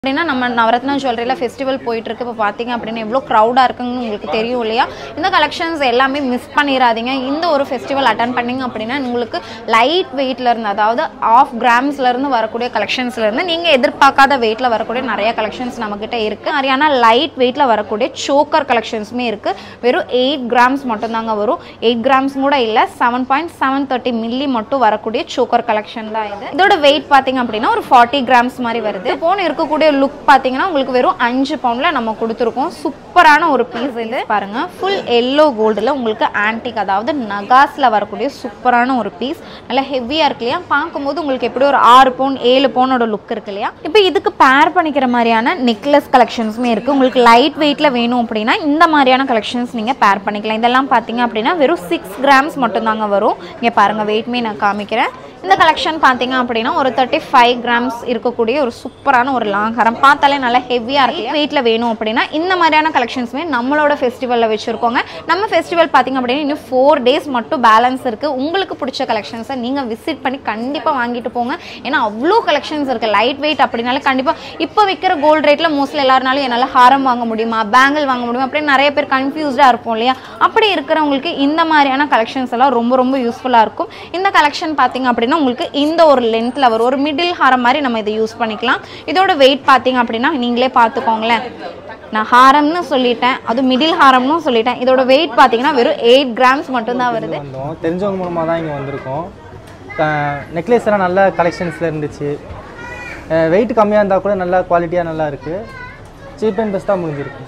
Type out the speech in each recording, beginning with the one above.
அப்படின்னா நம்ம நவரத்னா ஜுவல்லரியில் ஃபெஸ்டிவல் போயிட்டு இருக்கு இப்போ பார்த்தீங்க அப்படின்னா எவ்வளோ க்ரௌடாக இருக்குன்னு உங்களுக்கு தெரியும் இல்லையா இந்த கலெக்ஷன்ஸ் எல்லாமே மிஸ் பண்ணிடாதீங்க இந்த ஒரு ஃபெஸ்டிவல் அட்டன் பண்ணீங்க அப்படின்னா உங்களுக்கு லைட் வெயிட்ல இருந்து அதாவது ஆஃப் கிராம்ஸ்ல இருந்து வரக்கூடிய கலெக்ஷன்ஸ்ல இருந்து நீங்கள் எதிர்பார்க்காத வெயிட்ல வரக்கூடிய நிறைய கலெக்ஷன்ஸ் நம்மக்கிட்ட இருக்கு மாதிரியான லைட் வெயிட்ல வரக்கூடிய சோக்கர் கலெக்ஷன்ஸுமே இருக்கு வெறும் எயிட் கிராம்ஸ் மட்டும்தாங்க வரும் எயிட் கிராம்ஸ் கூட இல்லை seven point seven thirty milli மட்டும் வரக்கூடிய சோக்கர் கலெக்ஷன் தான் இது இதோட வெயிட் பார்த்தீங்க அப்படின்னா ஒரு ஃபார்ட்டி கிராம்ஸ் மாதிரி வருது போன் இருக்கக்கூடிய லுக் பார்த்தீங்கன்னா உங்களுக்கு வெறும் அஞ்சு பவுண்ட்ல நம்ம கொடுத்துருக்கோம் சூப்பரான ஒரு பீஸ் இது பாருங்க ஃபுல் எல்லோ கோல்டில் உங்களுக்கு ஆன்டிக் அதாவது நகாஸ்ல வரக்கூடிய சூப்பரான ஒரு பீஸ் நல்லா ஹெவியாக இருக்கு இல்லையா பார்க்கும்போது உங்களுக்கு எப்படி ஒரு ஆறு பவுன் ஏழு பவுனோட லுக் இருக்கு இல்லையா இப்போ இதுக்கு பேர் பண்ணிக்கிற மாதிரியான நெக்லஸ் கலெக்ஷன்ஸுமே இருக்கு உங்களுக்கு லைட் வெயிட்ல வேணும் அப்படின்னா இந்த மாதிரியான கலெக்ஷன்ஸ் நீங்க பேர் பண்ணிக்கலாம் இதெல்லாம் பார்த்தீங்க அப்படின்னா வெறும் சிக்ஸ் கிராம்ஸ் மட்டும்தாங்க வரும் இங்கே பாருங்க வெயிட்மே நான் காமிக்கிறேன் இந்த கலெக்ஷன் பார்த்தீங்க அப்படின்னா ஒரு தேர்ட்டி ஃபைவ் கிராம்ஸ் இருக்கக்கூடிய ஒரு சூப்பரான ஒரு லாங் ஹரம் பார்த்தாலே நல்லா ஹெவியாக இருக்கு வெயிட்டில் வேணும் அப்படின்னா இந்த மாதிரியான கலெக்ஷன்ஸுமே நம்மளோட ஃபெஸ்டிவலில் வச்சுருக்கோங்க நம்ம ஃபெஸ்டிவல் பார்த்தீங்க அப்படின்னா இன்னும் ஃபோர் டேஸ் மட்டும் பேலன்ஸ் இருக்குது உங்களுக்கு பிடிச்ச கலெக்ஷன்ஸை நீங்கள் விசிட் பண்ணி கண்டிப்பாக வாங்கிட்டு போங்க ஏன்னா அவ்வளோ கலெக்ஷன்ஸ் இருக்குது லைட் வெயிட் அப்படின்னாலே கண்டிப்பாக இப்போ விற்கிற கோல்டு ரேட்டில் மோஸ்ட்லி எல்லாருனாலும் என்னால் ஹாரம் வாங்க முடியுமா பேங்கிள் வாங்க முடியுமா அப்படின்னு நிறைய பேர் கன்ஃபியூஸ்டாக இருப்போம் இல்லையா அப்படி இருக்கிறவங்களுக்கு இந்த மாதிரியான கலெக்ஷன்ஸ் எல்லாம் ரொம்ப ரொம்ப யூஸ்ஃபுல்லாக இருக்கும் இந்த கலெக்ஷன் பார்த்தீங்க அப்படின்னா உங்களுக்கு இந்த ஒரு லென்த்தில் வரும் ஒரு மிடில் ஹாரம் மாதிரி நம்ம இதை யூஸ் பண்ணிக்கலாம் இதோட வெயிட் பார்த்தீங்க அப்படின்னா நீங்களே பார்த்துக்கோங்களேன் நான் ஹாரம்னு சொல்லிட்டேன் அது மிடில் ஹாரம்னு சொல்லிட்டேன் இதோட வெயிட் பார்த்தீங்கன்னா வெறும் எயிட் கிராம்ஸ் மட்டும்தான் வருது வந்தோம் தெரிஞ்சவங்க மூலமாக தான் இங்கே வந்திருக்கோம் நெக்லஸ் எல்லாம் நல்ல கலெக்ஷன்ஸில் இருந்துச்சு வெயிட் கம்மியாக இருந்தால் கூட நல்லா குவாலிட்டியாக நல்லா இருக்குது சீப் அண்ட் பெஸ்ட்டாக முடிஞ்சிருக்கு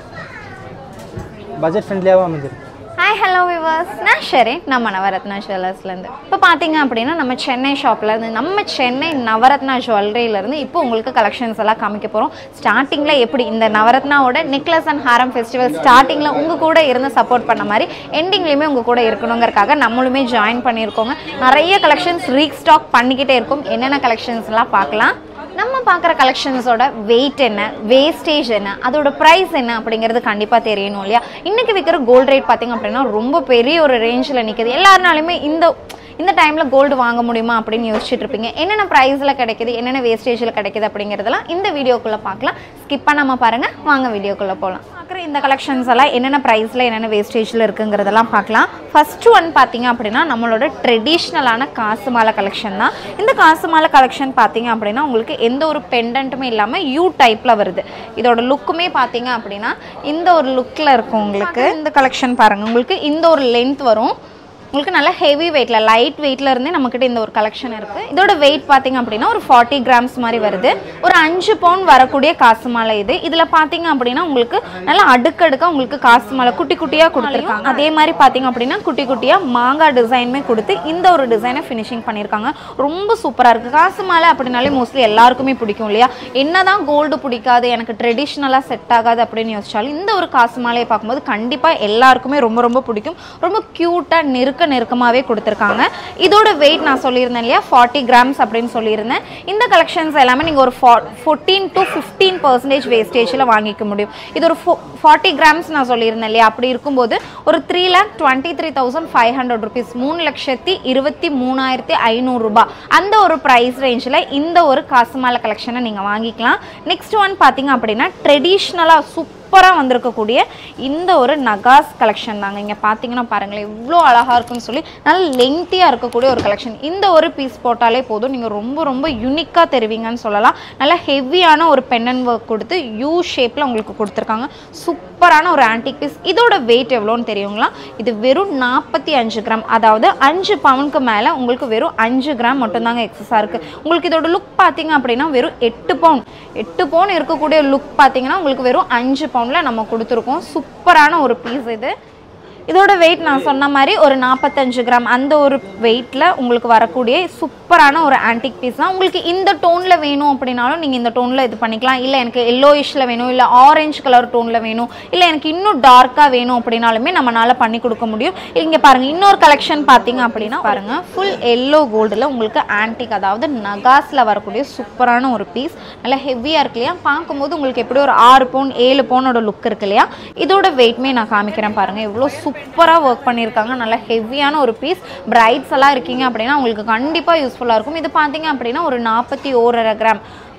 பட்ஜெட் ஃப்ரெண்ட்லியாகவும் அமைஞ்சிருக்கு ஹாய் ஹலோ விவர்ஸ் நான் ஷெரே நம்ம நவரத்னா ஜுவல்லர்ஸ்லேருந்து இப்போ பார்த்தீங்க அப்படின்னா நம்ம சென்னை ஷாப்லேருந்து நம்ம சென்னை நவரத்னா ஜுவல்லரியிலேருந்து இப்போ உங்களுக்கு கலெக்ஷன்ஸ் எல்லாம் காமிக்க போகிறோம் ஸ்டார்டிங்கில் எப்படி இந்த நவரத்னாவோட நெக்லஸ் அண்ட் ஹாரம் ஃபெஸ்டிவல் ஸ்டார்டிங்கில் உங்கள் கூட இருந்து சப்போர்ட் பண்ண மாதிரி எண்டிங்லேயுமே உங்கள் கூட இருக்கணுங்கிறக்காக நம்மளுமே ஜாயின் பண்ணியிருக்கோங்க நிறைய கலெக்ஷன்ஸ் ரீஸ்டாக் பண்ணிக்கிட்டே இருக்கும் என்னென்ன கலெக்ஷன்ஸ்லாம் பார்க்கலாம் நம்ம பார்க்குற கலெக்ஷன்ஸோட வெயிட் என்ன வேஸ்டேஜ் என்ன அதோட ப்ரைஸ் என்ன அப்படிங்கிறது கண்டிப்பாக தெரியணும் இல்லையா இன்றைக்கி விற்கிற கோல்டு ரேட் பார்த்தீங்க அப்படின்னா ரொம்ப பெரிய ஒரு ரேஞ்சில் நிற்குது எல்லாருனாலுமே இந்த இந்த டைமில் கோல்டு வாங்க முடியுமா அப்படின்னு யோசிச்சுட்டு இருப்பீங்க என்னென்ன ப்ரைஸில் கிடைக்குது என்னென்ன வேஸ்டேஜில் கிடைக்குது அப்படிங்கிறதெல்லாம் இந்த வீடியோக்குள்ளே பார்க்கலாம் ஸ்கிப் பண்ணாமல் பாருங்கள் வாங்க வீடியோக்குள்ளே போகலாம் பார்க்குற இந்த கலெக்ஷன்ஸ் எல்லாம் என்னென்ன ப்ரைஸில் என்னென்ன வேஸ்டேஜில் இருக்குங்கிறதெல்லாம் பார்க்கலாம் ஃபர்ஸ்ட் ஒன் பார்த்தீங்க அப்படின்னா நம்மளோட ட்ரெடிஷ்னலான காசு மாலை கலெக்ஷன் தான் இந்த காசு மாலை கலெக்ஷன் பார்த்தீங்க அப்படின்னா உங்களுக்கு எந்த ஒரு பெண்டன்ட்டுமே இல்லாமல் யூ டைப்பில் வருது இதோட லுக்குமே பார்த்தீங்க அப்படின்னா இந்த ஒரு லுக்கில் இருக்கும் உங்களுக்கு இந்த கலெக்ஷன் பாருங்கள் உங்களுக்கு இந்த ஒரு லென்த் வரும் உங்களுக்கு நல்ல ஹெவி வெயிட்டில் லைட் வெயிட்ல இருந்தே நம்மக்கிட்ட இந்த ஒரு கலெக்ஷன் இருக்குது இதோட வெயிட் பார்த்தீங்க அப்படின்னா ஒரு ஃபார்ட்டி கிராம்ஸ் மாதிரி வருது ஒரு அஞ்சு பவுன் வரக்கூடிய காசு மாலை இது இதில் பார்த்தீங்க அப்படின்னா உங்களுக்கு நல்லா அடுக்கடுக்காக உங்களுக்கு காசு மாலை குட்டி குட்டியாக கொடுத்துருக்காங்க அதே மாதிரி பார்த்தீங்க அப்படின்னா குட்டி குட்டியாக மாங்காய் டிசைனுமே கொடுத்து இந்த ஒரு டிசைனை ஃபினிஷிங் பண்ணியிருக்காங்க ரொம்ப சூப்பராக இருக்குது காசு மாலை அப்படின்னாலே மோஸ்ட்லி எல்லாருக்குமே பிடிக்கும் இல்லையா என்னதான் கோல்டு பிடிக்காது எனக்கு ட்ரெடிஷ்னலாக செட் ஆகாது அப்படின்னு யோசிச்சாலும் இந்த ஒரு காசு மாலையை பார்க்கும்போது கண்டிப்பாக எல்லாருக்குமே ரொம்ப ரொம்ப பிடிக்கும் ரொம்ப க்யூட்டாக நெருக்க நெருக்கமாகவே கொடுத்துருக்காங்க இதோட வெயிட் நான் சொல்லியிருந்தேன் இல்லையா ஃபார்ட்டி கிராம்ஸ் அப்படின்னு சொல்லியிருந்தேன் இந்த கலெக்ஷன்ஸ் எல்லாமே நீங்கள் ஒரு ஃபா ஃபோர்டீன் டு ஃபிஃப்டீன் பர்சன்டேஜ் வேஸ்டேஜில் வாங்கிக்க முடியும் இது ஒரு ஃபோ ஃபார்ட்டி கிராம்ஸ் நான் சொல்லியிருந்தேன் இல்லையா அப்படி இருக்கும்போது ஒரு three lakh twenty three thousand five hundred rupees மூணு லட்சத்தி இருபத்தி மூணாயிரத்தி ஐநூறுரூபா அந்த ஒரு ப்ரைஸ் ரேஞ்சில் இந்த ஒரு காசு மாலை கலெக்ஷனை நீங்கள் வாங்கிக்கலாம் நெக்ஸ்ட் ஒன் பார்த்தீங்க அப்படின்னா ட்ரெடிஷ்னலாக சூப்பராக வந்திருக்கக்கூடிய இந்த ஒரு நகாஸ் கலெக்ஷன் தாங்க இங்கே பார்த்தீங்கன்னா பாருங்களேன் எவ்வளோ அழகாக இருக்குன்னு சொல்லி நல்ல லெங்க்த்தியாக இருக்கக்கூடிய ஒரு கலெக்ஷன் இந்த ஒரு பீஸ் போட்டாலே போதும் நீங்கள் ரொம்ப ரொம்ப யூனிக்காக தருவீங்கன்னு சொல்லலாம் நல்லா ஹெவியான ஒரு பெண்ணன் ஒர்க் கொடுத்து யூ ஷேப்பில் உங்களுக்கு கொடுத்துருக்காங்க சூப்பரான ஒரு ஆன்டிக் பீஸ் இதோட வெயிட் எவ்வளோன்னு தெரியுங்களா இது வெறும் நாற்பத்தி அஞ்சு கிராம் அதாவது அஞ்சு பவுனுக்கு மேலே உங்களுக்கு வெறும் அஞ்சு கிராம் மட்டும்தாங்க எக்ஸஸாக இருக்குது உங்களுக்கு இதோட லுக் பார்த்தீங்க அப்படின்னா வெறும் எட்டு பவுன் எட்டு பவுன் இருக்கக்கூடிய லுக் பார்த்தீங்கன்னா உங்களுக்கு வெறும் அஞ்சு பவுனில் நம்ம கொடுத்துருக்கோம் சூப்பரான ஒரு பீஸ் இது இதோட வெயிட் நான் சொன்ன மாதிரி ஒரு நாற்பத்தஞ்சு கிராம் அந்த ஒரு வெயிட்டில் உங்களுக்கு வரக்கூடிய சூப்பரான ஒரு ஆன்டிக் பீஸ் தான் உங்களுக்கு இந்த டோனில் வேணும் அப்படின்னாலும் நீங்கள் இந்த டோனில் இது பண்ணிக்கலாம் இல்லை எனக்கு எல்லோயிஷில் வேணும் இல்லை ஆரஞ்சு கலர் டோனில் வேணும் இல்லை எனக்கு இன்னும் டார்க்காக வேணும் அப்படின்னாலுமே நம்மளால் பண்ணி கொடுக்க முடியும் இங்கே பாருங்கள் இன்னொரு கலெக்ஷன் பார்த்தீங்க அப்படின்னா பாருங்கள் ஃபுல் எல்லோ கோல்டில் உங்களுக்கு ஆன்டிக் அதாவது நகாஸில் வரக்கூடிய சூப்பரான ஒரு பீஸ் நல்லா ஹெவியாக இருக்கு இல்லையா பார்க்கும்போது உங்களுக்கு எப்படி ஒரு ஆறு பவுன் ஏழு பவுனோட லுக் இருக்கு இல்லையா இதோட வெயிட்மே நான் காமிக்கிறேன் பாருங்கள் எவ்வளோ சூப்பராக ஒர்க் பண்ணியிருக்காங்க நல்லா ஹெவியான ஒரு பீஸ் பிரைட்ஸ் எல்லாம் இருக்கீங்க அப்படின்னா உங்களுக்கு கண்டிப்பாக யூஸ்ஃபுல்லாக இருக்கும் இது பார்த்தீங்க அப்படின்னா ஒரு நாற்பத்தி ஓரரை கிராம்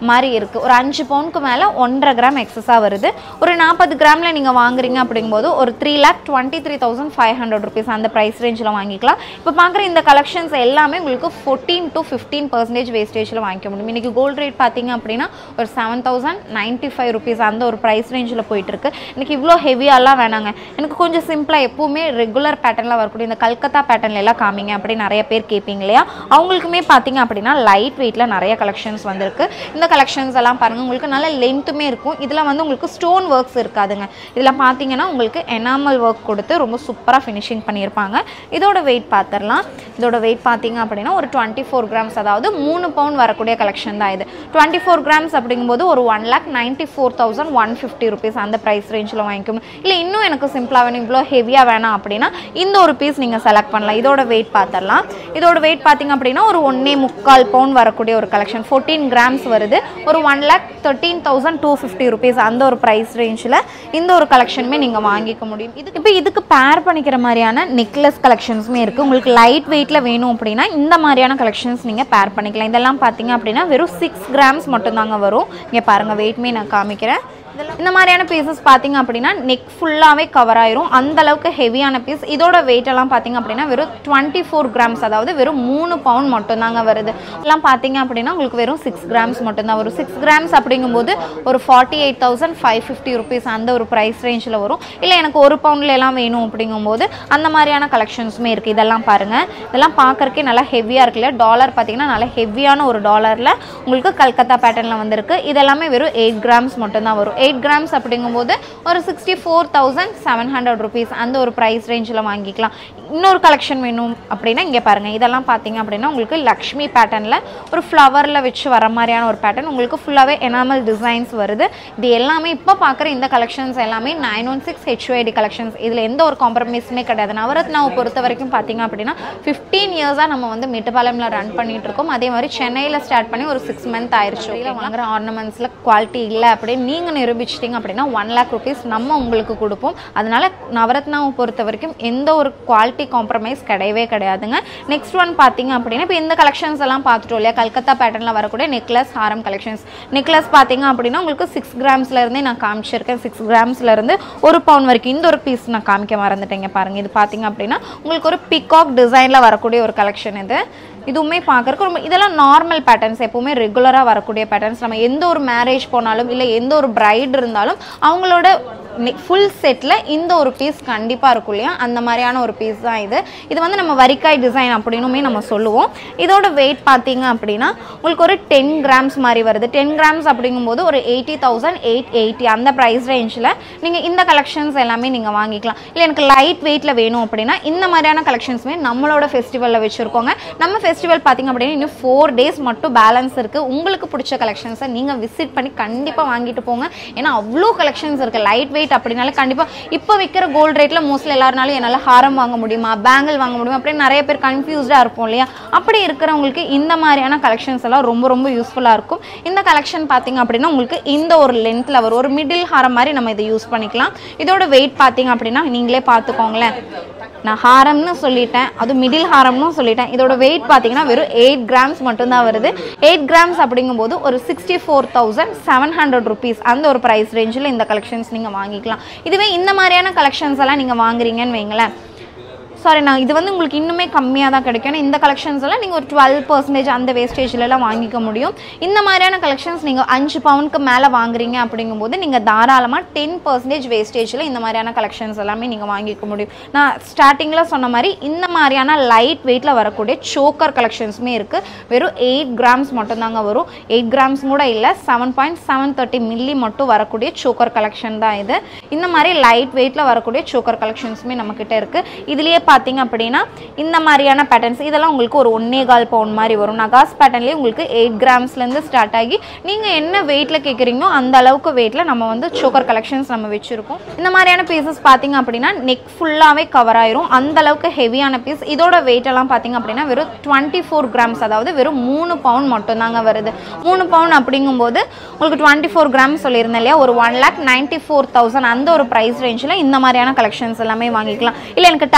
மாதிரி இருக்குது ஒரு அஞ்சு பவுனுக்கு மேலே ஒன்றரை கிராம் எக்ஸஸாக வருது ஒரு நாற்பது கிராமில் நீங்கள் வாங்குறீங்க அப்படிங்கும்போது ஒரு three lakh twenty three thousand five hundred rupees அந்த ப்ரைஸ் ரேஞ்சில் வாங்கிக்கலாம் இப்போ பார்க்குற இந்த கலெக்ஷன்ஸ் எல்லாமே உங்களுக்கு ஃபோர்டீன் டு ஃபிஃப்டீன் பர்சன்டேஜ் வேஸ்டேஜில் வாங்கிக்க முடியும் இன்றைக்கி கோல்டு ரேட் பார்த்தீங்க அப்படின்னா ஒரு seven thousand ninety five rupees அந்த ஒரு ப்ரைஸ் ரேஞ்சில் போயிட்டுருக்கு எனக்கு இவ்வளோ ஹெவியாலாம் வேணாங்க எனக்கு கொஞ்சம் சிம்பிளாக எப்பவுமே ரெகுலர் பேட்டர்னில் வரக்கூடிய இந்த கல்கத்தா பேட்டர்ல எல்லாம் காமிங்க அப்படி நிறைய பேர் கேட்பீங்க இல்லையா அவங்களுக்குமே பார்த்தீங்க அப்படின்னா லைட் வெயிட்டில் நிறைய கலெக்ஷன்ஸ் வந்திருக்கு இந்த கலெக்ஷன்ஸ் எல்லாம் பாருங்கள் உங்களுக்கு நல்ல லென்த்துமே இருக்கும் இதில் வந்து உங்களுக்கு ஸ்டோன் ஒர்க்ஸ் இருக்காதுங்க இதில் பார்த்தீங்கன்னா உங்களுக்கு எனாமல் ஒர்க் கொடுத்து ரொம்ப சூப்பராக ஃபினிஷிங் பண்ணியிருப்பாங்க இதோட வெயிட் பார்த்துடலாம் இதோட வெயிட் பார்த்தீங்க அப்படின்னா ஒரு டுவெண்ட்டி ஃபோர் கிராம்ஸ் அதாவது மூணு பவுண்ட் வரக்கூடிய கலெக்ஷன் தான் இது டுவெண்ட்டி ஃபோர் கிராம்ஸ் அப்படிங்கும்போது ஒரு one lakh ninety four thousand one fifty rupees அந்த ப்ரைஸ் ரேஞ்சில் வாங்கிக்கணும் இல்லை இன்னும் எனக்கு சிம்பிளாக வேணும் இவ்வளோ ஹெவியாக வேணாம் அப்படின்னா இந்த ஒரு பீஸ் நீங்கள் செலக்ட் பண்ணலாம் இதோட வெயிட் பார்த்துடலாம் இதோட வெயிட் பார்த்தீங்க அப்படின்னா ஒரு ஒன்னே முக்கால் பவுன் வரக்கூடிய ஒரு கலெக்ஷன் ஃபோர்டீன் கிராம்ஸ் வருது ஒரு one lakh thirteen thousand two fifty rupees அந்த ஒரு ப்ரைஸ் ரேஞ்சில் இந்த ஒரு கலெக்ஷனுமே நீங்கள் வாங்கிக்க முடியும் இதுக்கு இப்போ இதுக்கு பேர் பண்ணிக்கிற மாதிரியான நெக்லஸ் கலெக்ஷன்ஸுமே இருக்குது உங்களுக்கு லைட் வெயிட்டில் வேணும் அப்படின்னா இந்த மாதிரியான கலெக்ஷன்ஸ் நீங்கள் பேர் பண்ணிக்கலாம் இதெல்லாம் பார்த்தீங்க அப்படின்னா வெறும் சிக்ஸ் கிராம்ஸ் மட்டும்தாங்க வரும் இங்கே பாருங்கள் வெயிட்மே நான் காமிக்கிறேன் இதெல்லாம் இந்த மாதிரியான பீசஸ் பார்த்தீங்க அப்படின்னா நெக் ஃபுல்லாகவே கவர் ஆயிரும் அந்த அளவுக்கு ஹெவியான பீஸ் இதோட weight எல்லாம் பார்த்தீங்க அப்படின்னா வெறும் டுவெண்ட்டி ஃபோர் கிராம்ஸ் அதாவது வெறும் மூணு பவுண்ட் மட்டும்தாங்க வருது எல்லாம் பார்த்தீங்க அப்படின்னா உங்களுக்கு வெறும் சிக்ஸ் கிராம்ஸ் மட்டும்தான் வரும் சிக்ஸ் கிராம்ஸ் அப்படிங்கும்போது ஒரு forty eight thousand five fifty rupees அந்த ஒரு ப்ரைஸ் ரேஞ்சில் வரும் இல்லை எனக்கு ஒரு பவுண்டில் எல்லாம் வேணும் அப்படிங்கும்போது அந்த மாதிரியான கலெக்ஷன்ஸுமே இருக்குது இதெல்லாம் பாருங்கள் இதெல்லாம் பார்க்கறக்கே நல்லா ஹெவியாக இருக்குல்ல டாலர் பார்த்தீங்கன்னா நல்லா ஹெவியான ஒரு டாலரில் உங்களுக்கு கல்கத்தா பேட்டர்னில் வந்திருக்கு இதெல்லாமே வெறும் எயிட் கிராம்ஸ் மட்டும்தான் வரும் எயிட் கிராம்ஸ் அப்படிங்கும்போது ஒரு sixty four thousand seven hundred rupees அந்த ஒரு ப்ரைஸ் ரேஞ்சில் வாங்கிக்கலாம் இன்னொரு கலெக்ஷன் வேணும் அப்படின்னா இங்கே பாருங்கள் இதெல்லாம் பார்த்தீங்க அப்படின்னா உங்களுக்கு லக்ஷ்மி பேட்டர்னில் ஒரு ஃப்ளவரில் வச்சு வர மாதிரியான ஒரு பேட்டர்ன் உங்களுக்கு ஃபுல்லாகவே எனாமல் டிசைன்ஸ் வருது இது எல்லாமே இப்போ பார்க்குற இந்த கலெக்ஷன்ஸ் எல்லாமே nine one six HUID collections இதில் எந்த ஒரு காம்ப்ரமைஸுமே கிடையாது நவரத்னாவை பொறுத்த வரைக்கும் பார்த்தீங்க அப்படின்னா ஃபிஃப்டீன் இயர்ஸாக நம்ம வந்து மேட்டுப்பாளையம்ல ரன் பண்ணிட்டு இருக்கோம் அதே மாதிரி சென்னையில் ஸ்டார்ட் பண்ணி ஒரு சிக்ஸ் மந்த் ஆயிடுச்சு இதில் வாங்குற ஆர்னமெண்ட்ஸில் குவாலிட்டி இல்லை அப்படின்னு நீங்கள் நிரூபிச்சிட்டிங்க அப்படின்னா ஒன் லேக் ருபீஸ் நம்ம உங்களுக்கு கொடுப்போம் அதனால நவரத்னாவை பொறுத்த வரைக்கும் எந்த ஒரு குவாலிட்டி காம்ப்ரமைஸ் கிடையவே கிடையாதுங்க நெக்ஸ்ட் ஒன் பார்த்தீங்க அப்படின்னா இப்போ இந்த கலெக்ஷன்ஸ் எல்லாம் பார்த்துட்டோம் இல்லையா கல்கத்தா பேட்டர்னில் வரக்கூடிய நெக்லஸ் ஹாரம் கலெக்ஷன்ஸ் நெக்லஸ் பார்த்தீங்க அப்படின்னா உங்களுக்கு சிக்ஸ் கிராம்ஸ்லேருந்தே நான் காமிச்சிருக்கேன் சிக்ஸ் கிராம்ஸ்லேருந்து ஒரு பவுன் வரைக்கும் இந்த ஒரு பீஸ் நான் காமிக்க மறந்துட்டேங்க பாருங்கள் இது பார்த்தீங்க அப்படின்னா உங்களுக்கு ஒரு பிகாக் டிசைனில் வரக்கூடிய ஒரு கலெக்ஷன் இது இதுவுமே பார்க்கறக்கு ரொம்ப இதெல்லாம் நார்மல் பேட்டர்ன்ஸ் எப்பவுமே ரெகுலராக வரக்கூடிய பேட்டர்ன்ஸ் நம்ம எந்த ஒரு மேரேஜ் போனாலும் இல்லை எந்த ஒரு பிரைட் இருந்தாலும் அவங்களோட ஃபுல் செட்டில் இந்த ஒரு பீஸ் கண்டிப்பாக இருக்கும் இல்லையா அந்த மாதிரியான ஒரு பீஸ் தான் இது இது வந்து நம்ம வரிக்காய் டிசைன் அப்படின்னுமே நம்ம சொல்லுவோம் இதோட வெயிட் பார்த்தீங்க அப்படின்னா உங்களுக்கு ஒரு டென் கிராம்ஸ் மாதிரி வருது டென் கிராம்ஸ் அப்படிங்கும்போது ஒரு எயிட்டி தௌசண்ட் எயிட் எயிட்டி அந்த ப்ரைஸ் ரேஞ்சில் நீங்கள் இந்த கலெக்ஷன்ஸ் எல்லாமே நீங்கள் வாங்கிக்கலாம் இல்லை எனக்கு லைட் வெயிட்டில் வேணும் அப்படின்னா இந்த மாதிரியான கலெக்ஷன்ஸுமே நம்மளோட ஃபெஸ்டிவலில் வச்சுருக்கோங்க நம்ம ஃபெஸ்டிவல் பார்த்தீங்க அப்படின்னா இன்னும் ஃபோர் டேஸ் மட்டும் பேலன்ஸ் இருக்குது உங்களுக்கு பிடிச்ச கலெக்ஷன்ஸை நீங்கள் விசிட் பண்ணி கண்டிப்பாக வாங்கிட்டு போங்க ஏன்னா அவ்வளோ கலெக்ஷன்ஸ் இருக்குது லைட் வெயிட் அப்படின்னால கண்டிப்பாக இப்போ விற்கிற கோல்டு ரேட்டில் மோஸ்ட்லி எல்லாருனாலும் என்னால் ஹாரம் வாங்க முடியுமா பேங்கிள் வாங்க முடியுமா அப்படின்னு நிறைய பேர் கன்ஃபியூஸ்டாக இருப்போம் இல்லையா அப்படி இருக்கிறவங்களுக்கு இந்த மாதிரியான கலெக்ஷன்ஸ் எல்லாம் ரொம்ப ரொம்ப யூஸ்ஃபுல்லாக இருக்கும் இந்த கலெக்ஷன் பார்த்தீங்க அப்படின்னா உங்களுக்கு இந்த ஒரு லென்த்தில் வரும் ஒரு மிடில் ஹாரம் மாதிரி நம்ம இதை யூஸ் பண்ணிக்கலாம் இதோட வெயிட் பார்த்தீங்க அப்படின்னா நீங்களே பார்த்துக்கோங்களேன் நான் ஹாரம்னு சொல்லிட்டேன் அது மிடில் ஹாரம்னு சொல்லிட்டேன் இதோட வெயிட் பார்த்தீங்கன்னா வெறும் எயிட் கிராம்ஸ் மட்டும்தான் வருது எயிட் கிராம்ஸ் அப்படிங்கும்போது ஒரு sixty four thousand seven hundred rupees அந்த ஒரு ப்ரைஸ் ரேஞ்சில் இந்த கலெக்ஷன்ஸ் நீங்கள் வாங்கிக்கலாம் இதுவே இந்த மாதிரியான கலெக்ஷன்ஸ் எல்லாம் நீங்கள் வாங்குறீங்கன்னு வைங்களேன் சாரி நான் இது வந்து உங்களுக்கு இன்னுமே கம்மியாக தான் கிடைக்கும் ஏன்னா இந்த கலெக்ஷன்ஸ் எல்லாம் நீங்கள் ஒரு டுவெல் பர்சன்டேஜ் அந்த வேஸ்டேஜ்லலாம் வாங்கிக்க முடியும் இந்த மாதிரியான கலெக்ஷன்ஸ் நீங்கள் அஞ்சு பவுனுக்கு மேலே வாங்குறீங்க அப்படிங்கும்போது நீங்கள் தாராளமாக டென் பர்சன்டேஜ் வேஸ்டேஜில் இந்த மாதிரியான கலெக்ஷன்ஸ் எல்லாமே நீங்கள் வாங்கிக்க முடியும் நான் ஸ்டார்டிங்கில் சொன்ன மாதிரி இந்த மாதிரியான லைட் வெயிட்டில் வரக்கூடிய சோக்கர் கலெக்ஷன்ஸுமே இருக்குது வெறும் எயிட் கிராம்ஸ் மட்டும்தாங்க வரும் எயிட் கிராம்ஸ் கூட இல்லை seven point seven thirty milli மட்டும் வரக்கூடிய சோக்கர் கலெக்ஷன் தான் இது இந்த மாதிரி லைட் வெயிட்டில் வரக்கூடிய சோக்கர் கலெக்ஷன்ஸுமே நம்மக்கிட்ட இருக்குது இதுலேயே பார்த்தீங்க அப்படின்னா இந்த மாதிரியான பேட்டர்ன்ஸ் இதெல்லாம் உங்களுக்கு ஒரு ஒன்னே கால் பவுன் மாதிரி வரும் நகாஸ் பேட்டர்ன்லேயே உங்களுக்கு எயிட் கிராம்ஸ்லேருந்து ஸ்டார்ட் ஆகி நீங்கள் என்ன வெயிட்டில் கேட்குறீங்களோ அந்த அளவுக்கு வெயிட்டில் நம்ம வந்து சோக்கர் கலெக்ஷன்ஸ் நம்ம வச்சுருக்கோம் இந்த மாதிரியான பீசஸ் பார்த்தீங்க அப்படின்னா நெக் ஃபுல்லாகவே கவர் ஆயிரும் அந்த அளவுக்கு ஹெவியான பீஸ் இதோட weight எல்லாம் பார்த்தீங்க அப்படின்னா வெறும் டுவெண்ட்டி ஃபோர் கிராம்ஸ் அதாவது வெறும் மூணு பவுன் மட்டும்தாங்க வருது மூணு பவுன் அப்படிங்கும்போது உங்களுக்கு டுவெண்ட்டி ஃபோர் கிராம் சொல்லியிருந்தேன் இல்லையா ஒரு one lakh ninety four thousand அந்த ஒரு ப்ரைஸ் ரேஞ்சில் இந்த மாதிரியான கலெக்ஷன்ஸ் எல்லாமே வாங்கிக்கலாம் இல்லை எனக்கு டர்க்கிஷ்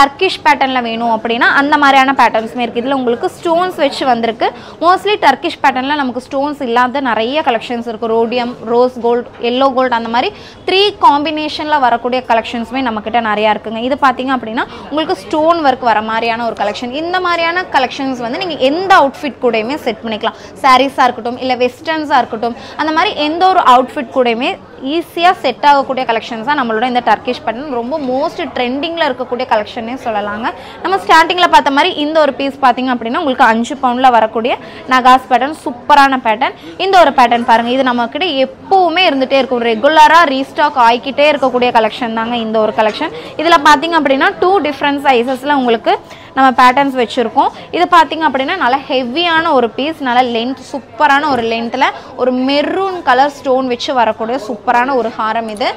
பேட்டர்னில் வேணும் அப்படின்னா அந்த மாதிரியான பேட்டர்ன்ஸுமே இருக்குது இதில் உங்களுக்கு ஸ்டோன்ஸ் வச்சு வந்திருக்கு மோஸ்ட்லி டர்க்கிஷ் பேட்டர்னில் நமக்கு ஸ்டோன்ஸ் இல்லாத நிறைய கலெக்ஷன்ஸ் இருக்குது rhodium rose gold yellow gold அந்த மாதிரி த்ரீ காம்பினேஷனில் வரக்கூடிய கலெக்ஷன்ஸுமே நம்மக்கிட்ட நிறையா இருக்குங்க இது பார்த்தீங்க அப்படின்னா உங்களுக்கு ஸ்டோன் ஒர்க் வர மாதிரியான ஒரு கலெக்ஷன் இந்த மாதிரியான கலெக்ஷன்ஸ் வந்து நீங்கள் எந்த அவுட்ஃபிட் கூடயுமே செட் பண்ணிக்கலாம் சாரீஸாக இருக்கட்டும் இல்லை வெஸ்டர்ன்ஸாக இருக்கட்டும் அந்த மாதிரி எந்த ஒரு அவுட்ஃபிட் கூடயுமே ஈஸியாக செட் ஆகக்கூடிய கலெக்ஷன்ஸ் தான் நம்மளோட இந்த டர்க்கிஷ் பேட்டர்ன் ரொம்ப மோஸ்ட் ட்ரெண்டிங்கில் இருக்கக்கூடிய கலெக்ஷனே சொல்லலாங்க நம்ம ஸ்டார்டிங்கில் பார்த்த மாதிரி இந்த ஒரு பீஸ் பார்த்தீங்க அப்படின்னா உங்களுக்கு அஞ்சு பவுண்டில் வரக்கூடிய நகாஸ் பேட்டர்ன் சூப்பரான பேட்டர்ன் இந்த ஒரு பேட்டர்ன் பாருங்கள் இது நம்மக்கிட்ட எப்போவுமே இருந்துகிட்டே இருக்கும் ரெகுலராக ரீஸ்டாக் ஆகிக்கிட்டே இருக்கக்கூடிய கலெக்ஷன் தாங்க இந்த ஒரு கலெக்ஷன் இதில் பார்த்தீங்க அப்படின்னா டூ டிஃப்ரெண்ட் சைஸஸில் உங்களுக்கு நம்ம பேட்டர்ன்ஸ் வச்சுருக்கோம் இது பார்த்தீங்க அப்படின்னா நல்லா ஹெவியான ஒரு பீஸ் நல்லா லென்த் சூப்பரான ஒரு லென்த்தில் ஒரு மெரூன் கலர் ஸ்டோன் வச்சு வரக்கூடிய சூப்பரான ஒரு ஹாரம் இது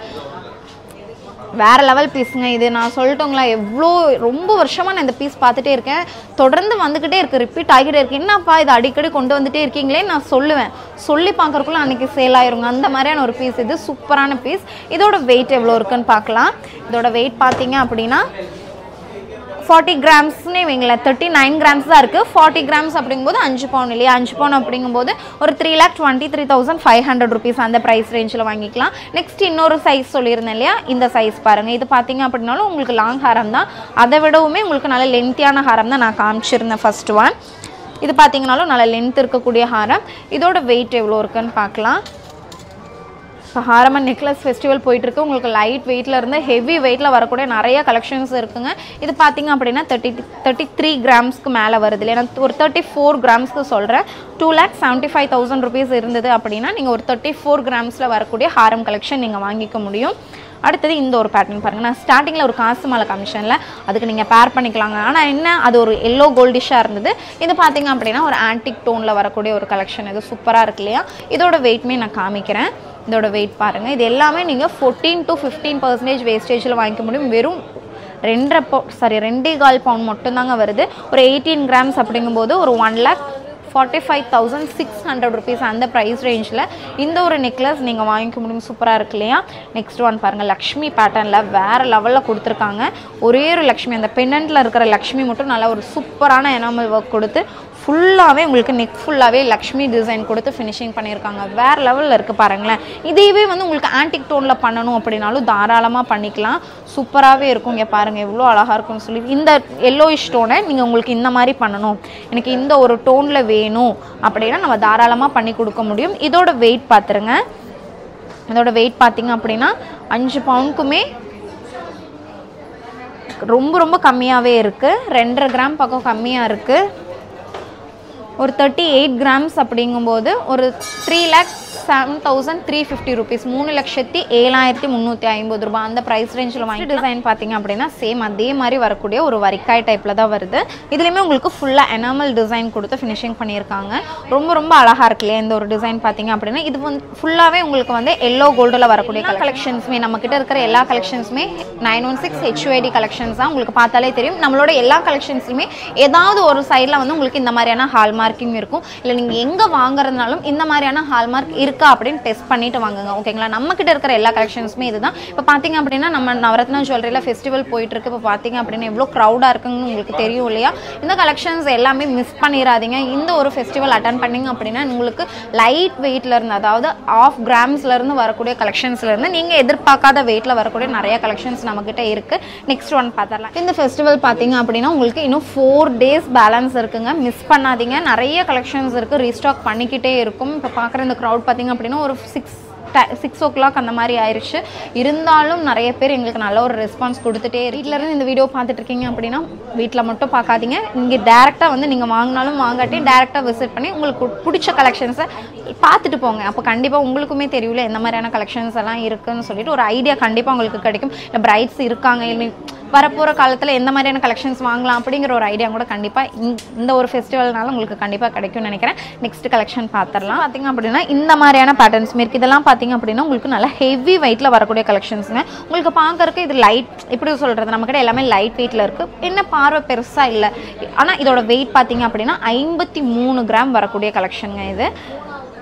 வேற லெவல் பீஸுங்க இது நான் சொல்லட்டுங்களா எவ்வளோ ரொம்ப வருஷமாக நான் இந்த பீஸ் பார்த்துட்டே இருக்கேன் தொடர்ந்து வந்துக்கிட்டே இருக்கு ரிப்பீட் ஆகிட்டே இருக்கு என்னப்பா இது அடிக்கடி கொண்டு வந்துட்டே இருக்கீங்களே நான் சொல்லுவேன் சொல்லி பார்க்கறக்குள்ள அன்னைக்கு சேல் ஆயிருங்க அந்த மாதிரியான ஒரு பீஸ் இது சூப்பரான பீஸ் இதோட வெயிட் எவ்வளோ இருக்குன்னு பார்க்கலாம் இதோட வெயிட் பார்த்தீங்க அப்படின்னா ஃபார்ட்டி கிராம்ஸ்னே வைங்களேன் தேர்ட்டி நைன் கிராம்ஸ் தான் இருக்குது ஃபார்ட்டி கிராம்ஸ் அப்படிங்கும்போது அஞ்சு பவுன் இல்லையா அஞ்சு பவுன் அப்படிங்கும்போது ஒரு three lakh twenty three thousand five hundred rupees அந்த ப்ரைஸ் ரேஞ்சில் வாங்கிக்கலாம் நெக்ஸ்ட் இன்னொரு சைஸ் சொல்லியிருந்தேன் இல்லையா இந்த சைஸ் பாருங்கள் இது பார்த்தீங்க அப்படின்னாலும் உங்களுக்கு லாங் ஹாரம் தான் அதை விடவுமே உங்களுக்கு நல்ல லென்த்தியான ஹாரம் தான் நான் காமிச்சிருந்தேன் ஃபர்ஸ்ட் ஒன் இது பார்த்தீங்கனாலும் நல்ல லென்த் இருக்கக்கூடிய ஹாரம் இதோட வெயிட் எவ்வளோ இருக்குன்னு பார்க்கலாம் இப்போ ஹாரமன் நெக்லஸ் ஃபெஸ்டிவல் போயிட்டுருக்கு உங்களுக்கு லைட் வெயிட்டில் இருந்து ஹெவி வெயிட்டில் வரக்கூடிய நிறைய கலெக்ஷன்ஸ் இருக்குங்க இது பார்த்தீங்க அப்படின்னா தேர்ட்டி தேர்ட்டி த்ரீ கிராம்ஸ்க்கு மேலே வருது இல்லையா நான் ஒரு தேர்ட்டி ஃபோர் கிராம்ஸ்க்கு சொல்கிறேன் two lakh seventy five thousand rupees இருந்தது அப்படின்னா நீங்கள் ஒரு தேர்ட்டி ஃபோர் கிராம்ஸில் வரக்கூடிய ஹாரம் கலெக்ஷன் நீங்கள் வாங்கிக்க முடியும் அடுத்தது இந்த ஒரு பேட்டர்ன் பாருங்கள் நான் ஸ்டார்டிங்கில் ஒரு காசு மாலை கமிஷனில் அதுக்கு நீங்கள் பேர் பண்ணிக்கலாங்க ஆனால் என்ன அது ஒரு எல்லோ கோல்டிஷாக இருந்தது இது பார்த்தீங்க அப்படின்னா ஒரு ஆன்டிக் டோனில் வரக்கூடிய ஒரு கலெக்ஷன் இது சூப்பராக இருக்கு இல்லையா இதோட வெயிட்மே நான் காமிக்கிறேன் இதோட வெயிட் பாருங்கள் இது எல்லாமே நீங்கள் ஃபோர்டீன் டு ஃபிஃப்டீன் பர்சன்டேஜ் வேஸ்டேஜில் வாங்கிக்க முடியும் வெறும் ரெண்டரை பவு சாரி ரெண்டே கால் பவுண்ட் மட்டும்தாங்க வருது ஒரு எயிட்டீன் கிராம்ஸ் அப்படிங்கும்போது ஒரு one lakh forty five thousand six hundred rupees அந்த ப்ரைஸ் ரேஞ்சில் இந்த ஒரு நெக்லஸ் நீங்கள் வாங்கிக்க முடியும் சூப்பராக இருக்கு இல்லையா நெக்ஸ்ட் ஒன் பாருங்கள் லக்ஷ்மி பேட்டர்னில் வேறு லெவலில் கொடுத்துருக்காங்க ஒரே ஒரு லக்ஷ்மி அந்த பெண்ணண்டில் இருக்கிற லக்ஷ்மி மட்டும் நல்லா ஒரு சூப்பரான எனாமல் ஒர்க் கொடுத்து ஃபுல்லாகவே உங்களுக்கு நெக் ஃபுல்லாகவே லக்ஷ்மி டிசைன் கொடுத்து ஃபினிஷிங் பண்ணியிருக்காங்க வேறு லெவலில் இருக்குது பாருங்களேன் இதையவே வந்து உங்களுக்கு ஆன்டிக் டோனில் பண்ணணும் அப்படின்னாலும் தாராளமாக பண்ணிக்கலாம் சூப்பராகவே இருக்கும் இங்கே பாருங்கள் எவ்வளோ அழகாக இருக்கும்னு சொல்லி இந்த எல்லோயிஷ் டோனை நீங்கள் உங்களுக்கு இந்த மாதிரி பண்ணணும் எனக்கு இந்த ஒரு டோனில் வேணும் அப்படின்னா நம்ம தாராளமாக பண்ணி கொடுக்க முடியும் இதோட வெயிட் பார்த்துருங்க இதோட வெயிட் பார்த்தீங்க அப்படின்னா அஞ்சு பவுனுக்குமே ரொம்ப ரொம்ப கம்மியாகவே இருக்குது ரெண்டரை கிராம் பக்கம் கம்மியாக இருக்குது ஒரு தேர்ட்டி எயிட் கிராம்ஸ் அப்படிங்கும்போது ஒரு three lakh seven thousand three fifty rupees மூணு லட்சத்தி ஏழாயிரத்தி முந்நூற்றி ஐம்பது ரூபாய் அந்த ப்ரைஸ் ரேஞ்சில் வாங்கி டிசைன் பார்த்தீங்க அப்படின்னா சேம் அதே மாதிரி வரக்கூடிய ஒரு வரிக்காய் டைப்பில் தான் வருது இதுலேயுமே உங்களுக்கு ஃபுல்லாக எனாமல் டிசைன் கொடுத்து ஃபினிஷிங் பண்ணியிருக்காங்க ரொம்ப ரொம்ப அழகாக இருக்கு இல்லையா இந்த ஒரு டிசைன் பார்த்தீங்க அப்படின்னா இது வந்து ஃபுல்லாகவே உங்களுக்கு வந்து எல்லோ கோல்டில் வரக்கூடிய கலெக்ஷன்ஸுமே நம்மக்கிட்ட இருக்கிற எல்லா கலெக்ஷன்ஸுமே nine one six HUID collections தான் உங்களுக்கு பார்த்தாலே தெரியும் நம்மளோட எல்லா கலெக்ஷன்ஸுமே ஏதாவது ஒரு சைடில் வந்து உங்களுக்கு இந்த மாதிரியான ஹால்மார்க்கிங் இருக்கும் இல்லை நீங்கள் எங்கே வாங்குறதுனாலும் இந்த மாதிரியான ஹால்மார்க் இருக்கா அப்படின்னு டெஸ்ட் பண்ணிட்டு வாங்குங்க ஓகேங்களா நம்ம கிட்ட இருக்கிற எல்லா கலெக்ஷன்ஸுமே இதுதான் இப்போ பார்த்தீங்க அப்படின்னா நம்ம நவரத்னா ஜுவல்லரியில் ஃபெஸ்டிவல் போயிட்டு இருக்கு இப்போ பார்த்தீங்க அப்படின்னா எவ்வளோ க்ரௌடாக இருக்குன்னு உங்களுக்கு தெரியும் இல்லையா இந்த கலெக்ஷன்ஸ் எல்லாமே மிஸ் பண்ணிடாதீங்க இந்த ஒரு ஃபெஸ்டிவல் அட்டன் பண்ணீங்க அப்படின்னா உங்களுக்கு லைட் வெயிட்ல இருந்து அதாவது ஆஃப் கிராம்ஸ்ல இருந்து வரக்கூடிய கலெக்ஷன்ஸ்ல இருந்து நீங்க எதிர்பார்க்காத வெயிட்ல வரக்கூடிய நிறைய கலெக்ஷன்ஸ் நம்ம கிட்ட இருக்கு நெக்ஸ்ட் ஒன் பார்த்தரலாம் இந்த ஃபெஸ்டிவல் பார்த்தீங்க அப்படின்னா உங்களுக்கு இன்னும் ஃபோர் டேஸ் பேலன்ஸ் இருக்குங்க மிஸ் பண்ணாதீங்க நிறைய கலெக்ஷன்ஸ் இருக்கு ரீஸ்டாக் பண்ணிக்கிட்டே இருக்கும் இப்போ பார்க்குற இந்த க்ரௌட் பார்த்தீங்க அப்படின்னா ஒரு சிக்ஸ் சிக்ஸ் ஓ கிளாக் அந்த மாதிரி ஆயிடுச்சு இருந்தாலும் நிறைய பேர் எங்களுக்கு நல்ல ஒரு ரெஸ்பான்ஸ் கொடுத்துட்டே வீட்டில் இருந்து இந்த வீடியோ பார்த்துட்டு இருக்கீங்க அப்படின்னா வீட்டில் மட்டும் பார்க்காதீங்க இங்கே டேரெக்டாக வந்து நீங்கள் வாங்கினாலும் வாங்காட்டி டேரெக்டாக விசிட் பண்ணி உங்களுக்கு பிடிச்ச கலெக்ஷன்ஸை பார்த்துட்டு போங்க அப்போ கண்டிப்பாக உங்களுக்குமே தெரியல எந்த மாதிரியான கலெக்ஷன்ஸ் எல்லாம் இருக்குன்னு சொல்லிட்டு ஒரு ஐடியா கண்டிப்பாக உங்களுக்கு கிடைக்கும் இல்லை பிரைட்ஸ் இருக்காங்க இல்லை வரப்போகிற காலத்தில் எந்த மாதிரியான கலெக்ஷன்ஸ் வாங்கலாம் அப்படிங்கிற ஒரு ஐடியா கூட கண்டிப்பாக இந்த ஒரு ஃபெஸ்டிவல்னால உங்களுக்கு கண்டிப்பாக கிடைக்கும்னு நினைக்கிறேன் நெக்ஸ்ட் கலெக்ஷன் பார்த்துடலாம் பார்த்தீங்க அப்படின்னா இந்த மாதிரியான பேட்டர்ன்ஸ் இருக்குது இதெல்லாம் பார்த்தீங்க அப்படின்னா உங்களுக்கு நல்லா ஹெவி வெயிட்டில் வரக்கூடிய கலெக்ஷன்ஸுங்க உங்களுக்கு பார்க்கறதுக்கு இது லைட் எப்படி சொல்கிறது நம்ம கிட்ட எல்லாமே லைட் வெயிட்டில் இருக்குது என்ன பார்வை பெருசாக இல்லை ஆனால் இதோட வெயிட் பார்த்தீங்க அப்படின்னா ஐம்பத்தி மூணு கிராம் வரக்கூடிய கலெக்ஷனுங்க இது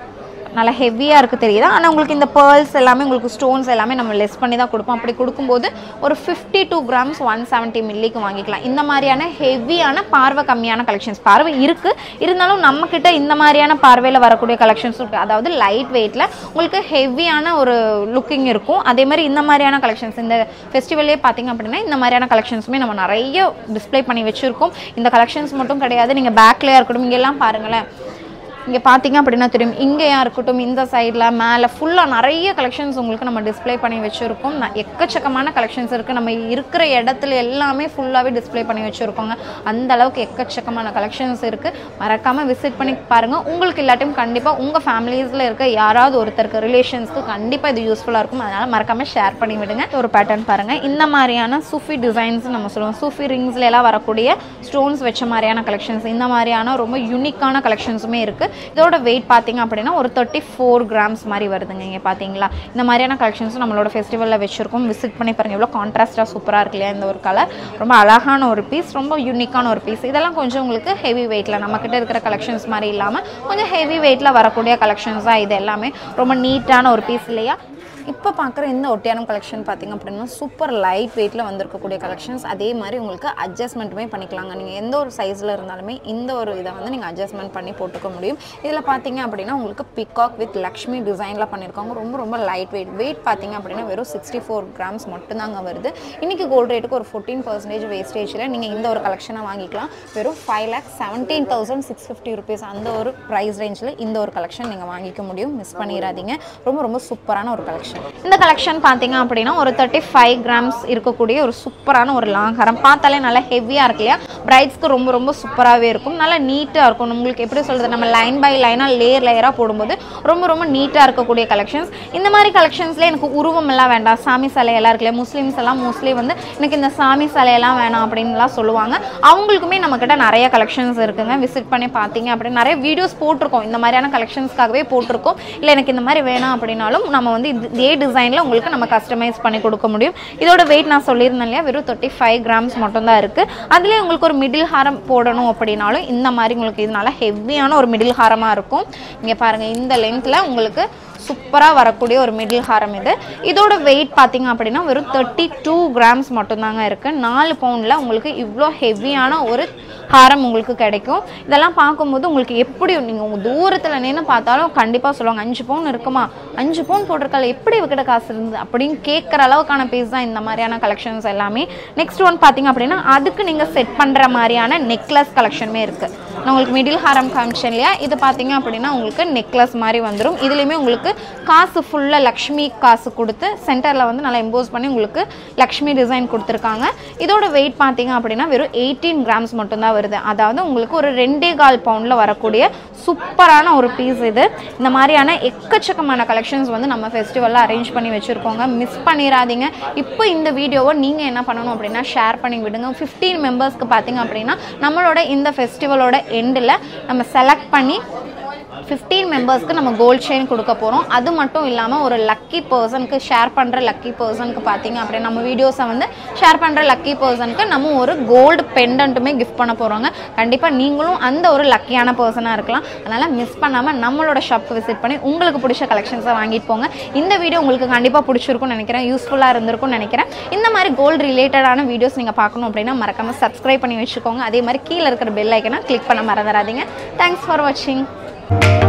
நல்லா ஹெவியாக இருக்குது தெரியுதா ஆனால் உங்களுக்கு இந்த பேர்ல்ஸ் எல்லாமே உங்களுக்கு ஸ்டோன்ஸ் எல்லாமே நம்ம லெஸ் பண்ணி தான் கொடுப்போம் அப்படி கொடுக்கும்போது ஒரு fifty two grams one seventy மில்லிக்கு வாங்கிக்கலாம் இந்த மாதிரியான ஹெவியான பார்வை கம்மியான கலெக்ஷன்ஸ் பார்வை இருக்குது இருந்தாலும் நம்மக்கிட்ட இந்த மாதிரியான பார்வையில் வரக்கூடிய கலெக்ஷன்ஸும் இருக்குது அதாவது லைட் வெயிட்டில் உங்களுக்கு ஹெவியான ஒரு லுக்கிங் இருக்கும் அதே மாதிரி இந்த மாதிரியான கலெக்ஷன்ஸ் இந்த ஃபெஸ்டிவல்லே பார்த்தீங்க அப்படின்னா இந்த மாதிரியான கலெக்ஷன்ஸுமே நம்ம நிறைய டிஸ்ப்ளே பண்ணி வச்சுருக்கோம் இந்த கலெக்ஷன்ஸ் மட்டும் கிடையாது நீங்கள் பேக்லேயே இருக்கட்டும் இங்கெல்லாம் பாருங்களேன் இங்கே பார்த்தீங்க அப்படின்னா தெரியும் இங்கேயா இருக்கட்டும் இந்த சைடில் மேலே ஃபுல்லாக நிறைய கலெக்ஷன்ஸ் உங்களுக்கு நம்ம டிஸ்ப்ளே பண்ணி வச்சுருக்கோம் ந- எக்கச்சக்கமான கலெக்ஷன்ஸ் இருக்குது நம்ம இருக்கிற இடத்துல எல்லாமே ஃபுல்லாகவே டிஸ்ப்ளே பண்ணி வச்சுருக்கோங்க அந்த அளவுக்கு எக்கச்சக்கமான கலெக்ஷன்ஸ் இருக்குது மறக்காமல் விசிட் பண்ணி பாருங்கள் உங்களுக்கு இல்லாட்டியும் கண்டிப்பாக உங்கள் ஃபேமிலிஸில் இருக்க யாராவது ஒருத்தருக்கு ரிலேஷன்ஸ்க்கு கண்டிப்பாக இது யூஸ்ஃபுல்லாக இருக்கும் அதனால் மறக்காமல் ஷேர் பண்ணி விடுங்க ஒரு பேட்டர்ன் பாருங்கள் இந்த மாதிரியான சூஃபி டிசைன்ஸ் நம்ம சொல்லுவோம் சூஃபி ரிங்ஸ்ல எல்லாம் வரக்கூடிய ஸ்டோன்ஸ் வச்ச மாதிரியான கலெக்ஷன்ஸ் இந்த மாதிரியான ரொம்ப யூனிக்கான கலெக்ஷன்ஸுமே இருக்குது இதோட வெயிட் பார்த்தீங்க அப்படின்னா ஒரு தேர்ட்டி ஃபோர் கிராம்ஸ் மாதிரி வருதுங்க இங்கே பார்த்தீங்களா இந்த மாதிரியான கலெக்ஷன்ஸ் நம்மளோட ஃபெஸ்டிவலில் வச்சுருக்கோம் விசிட் பண்ணி பாருங்க எவ்வளோ கான்ட்ராஸ்ட்டாக சூப்பராக இருக்கு இல்லையா இந்த ஒரு கலர் ரொம்ப அழகான ஒரு பீஸ் ரொம்ப யூனிக்கான ஒரு பீஸ் இதெல்லாம் கொஞ்சம் உங்களுக்கு ஹெவி வெயிட்டில் நம்மக்கிட்ட இருக்கிற கலெக்ஷன்ஸ் மாதிரி இல்லாமல் கொஞ்சம் ஹெவி வெயிட்டில் வரக்கூடிய கலெக்ஷன்ஸ் தான் இது எல்லாமே ரொம்ப நீட்டான ஒரு பீஸ் இல்லையா இப்போ பார்க்குற இந்த ஒட்டியானம் கலெக்ஷன் பார்த்தீங்க அப்படின்னா சூப்பர் லைட் வெயிட்டில் வந்திருக்கக்கூடிய கலெக்ஷன்ஸ் அதே மாதிரி உங்களுக்கு அட்ஜஸ்ட்மெண்ட்டுமே பண்ணிக்கலாங்க நீங்கள் எந்த ஒரு சைஸில் இருந்தாலுமே இந்த ஒரு இதை வந்து நீங்கள் அட்ஜஸ்ட்மெண்ட் பண்ணி போட்டுக்க முடியும் இதில் பார்த்தீங்க அப்படின்னா உங்களுக்கு பிகாக் வித் லக்ஷ்மி டிசைனில் பண்ணியிருக்காங்க ரொம்ப ரொம்ப லைட் வெயிட் வெயிட் பார்த்தீங்க அப்படின்னா வெறும் சிக்ஸ்டி ஃபோர் கிராம்ஸ் மட்டும்தாங்க வருது இன்றைக்கி கோல்டு ரேட்டுக்கு ஒரு ஃபோர்டீன் பர்சன்டேஜ் வேஸ்டேஜில் நீங்கள் இந்த ஒரு கலெக்ஷனை வாங்கிக்கலாம் வெறும் five lakh seventeen thousand six fifty rupees அந்த ஒரு ப்ரைஸ் ரேஞ்சில் இந்த ஒரு கலெக்ஷன் நீங்கள் வாங்கிக்க முடியும் மிஸ் பண்ணிடாதீங்க ரொம்ப ரொம்ப சூப்பரான ஒரு கலெக்ஷன் இந்த கலெக்ஷன் பார்த்தீங்க அப்படின்னா ஒரு தேர்ட்டி ஃபைவ் கிராம்ஸ் இருக்கக்கூடிய ஒரு சூப்பரான ஒரு லாங் ஹரம் பார்த்தாலே நல்லா ஹெவியாக இருக்கு இல்லையா பிரைட்ஸ்க்கு ரொம்ப ரொம்ப சூப்பராகவே இருக்கும் நல்லா நீட்டாக இருக்கும் உங்களுக்கு எப்படி சொல்கிறது நம்ம லைன் பை லைனாக லேயர் லேயராக போடும்போது ரொம்ப ரொம்ப நீட்டாக இருக்கக்கூடிய கலெக்ஷன்ஸ் இந்த மாதிரி கலெக்ஷன்ஸில் எனக்கு உருவம் எல்லாம் வேண்டாம் சாமி சிலையெல்லாம் இருக்குல்ல முஸ்லீம்ஸ் எல்லாம் மோஸ்ட்லி வந்து எனக்கு இந்த சாமி சிலையெல்லாம் வேணாம் அப்படின்லாம் சொல்லுவாங்க அவங்களுக்குமே நம்மக்கிட்ட நிறைய கலெக்ஷன்ஸ் இருக்குங்க விசிட் பண்ணி பார்த்தீங்க அப்படின்னு நிறைய வீடியோஸ் போட்டிருக்கோம் இந்த மாதிரியான கலெக்ஷன்ஸ்க்காகவே போட்டிருக்கோம் இல்லை எனக்கு இந்த மாதிரி வேணாம் அப்படின்னாலும் நம்ம வந்து இது- இதே டிசைனில் உங்களுக்கு நம்ம கஸ்டமைஸ் பண்ணி கொடுக்க முடியும் இதோட வெயிட் நான் சொல்லியிருந்தேன் இல்லையா வெறும் தேர்ட்டி ஃபைவ் கிராம்ஸ் மட்டும்தான் இருக்குது அதுலேயே உங்களுக்கு ஒரு மிடில் ஹாரம் போடணும் அப்படின்னாலும் இந்த மாதிரி உங்களுக்கு இது நல்லா ஹெவியான ஒரு மிடில் ஹாரமாக இருக்கும் இங்கே பாருங்கள் இந்த லென்த்தில் உங்களுக்கு சூப்பராக வரக்கூடிய ஒரு மிடில் ஹாரம் இது இதோட வெயிட் பார்த்தீங்க அப்படின்னா வெறும் தேர்ட்டி டூ கிராம்ஸ் மட்டும்தாங்க இருக்குது நாலு பவுண்டில் உங்களுக்கு இவ்வளோ ஹெவியான ஒரு ஹாரம் உங்களுக்கு கிடைக்கும் இதெல்லாம் பார்க்கும்போது உங்களுக்கு எப்படி நீங்கள் உங்கள் தூரத்தில் நின்று பார்த்தாலும் கண்டிப்பாக சொல்லுவாங்க அஞ்சு பவுன் இருக்குமா அஞ்சு பவுன் போட்டிருக்கல எப்படி இவகிட்ட காசு இருந்தது அப்படின்னு கேட்குற அளவுக்கான பீஸ் தான் இந்த மாதிரியான கலெக்ஷன்ஸ் எல்லாமே நெக்ஸ்ட் ஒன் பார்த்தீங்க அப்படின்னா அதுக்கு நீங்கள் செட் பண்ணுற மாதிரியான நெக்லஸ் கலெக்ஷனுமே இருக்குது நான் உங்களுக்கு மிடில் ஹாரம் காமிச்சேன் இல்லையா இது பார்த்தீங்க அப்படின்னா உங்களுக்கு நெக்லஸ் மாதிரி வந்துடும் இதுலேயுமே உங்களுக்கு காசு ஃபுல்லாக லக்ஷ்மி காசு கொடுத்து சென்டரில் வந்து நல்லா எம்போஸ் பண்ணி உங்களுக்கு லக்ஷ்மி டிசைன் கொடுத்துருக்காங்க இதோட வெயிட் பார்த்தீங்க அப்படின்னா வெறும் எயிட்டீன் கிராம்ஸ் மட்டும்தான் வருது அதாவது உங்களுக்கு ஒரு ரெண்டே கால் பவுண்டில் வரக்கூடிய சூப்பரான ஒரு பீஸ் இது இந்த மாதிரியான எக்கச்சக்கமான கலெக்ஷன்ஸ் வந்து நம்ம ஃபெஸ்டிவலில் அரேஞ்ச் பண்ணி வச்சுருக்கோங்க மிஸ் பண்ணிடாதீங்க இப்போ இந்த வீடியோவை நீங்கள் என்ன பண்ணணும் அப்படின்னா ஷேர் பண்ணி விடுங்க ஃபிஃப்டீன் மெம்பர்ஸ்க்கு பார்த்தீங்க அப்படின்னா நம்மளோட இந்த ஃபெஸ்டிவலோட எண்டில் நம்ம செலக்ட் பண்ணி ஃபிஃப்டீன் மெம்பர்ஸ்க்கு நம்ம கோல்ட் செயின் கொடுக்க போகிறோம் அது மட்டும் இல்லாமல் ஒரு லக்கி பர்சனுக்கு ஷேர் பண்ணுற லக்கி பர்சனுக்கு பார்த்தீங்க அப்படின்னா நம்ம வீடியோஸை வந்து ஷேர் பண்ணுற லக்கி பர்சனுக்கு நம்ம ஒரு கோல்டு பெண்டன்ட்டுமே கிஃப்ட் பண்ண போகிறோங்க கண்டிப்பாக நீங்களும் அந்த ஒரு லக்கியான பர்சனாக இருக்கலாம் அதனால் மிஸ் பண்ணாமல் நம்மளோட ஷாப்க்கு விசிட் பண்ணி உங்களுக்கு பிடிச்ச கலெக்ஷன்ஸை வாங்கிட்டு போங்க இந்த வீடியோ உங்களுக்கு கண்டிப்பாக பிடிச்சிருக்கும்னு நினைக்கிறேன் யூஸ்ஃபுல்லாக இருந்திருக்கும்னு நினைக்கிறேன் இந்த மாதிரி கோல்டு ரிலேட்டடான வீடியோஸ் நீங்கள் பார்க்கணும் அப்படின்னா மறக்காமல் சப்ஸ்கிரைப் பண்ணி வச்சுக்கோங்க அதே மாதிரி கீழே இருக்கிற பெல் ஐக்கனை கிளிக் பண்ண மறந்துடாதீங்க தேங்க்ஸ் ஃபார் வாட்சிங்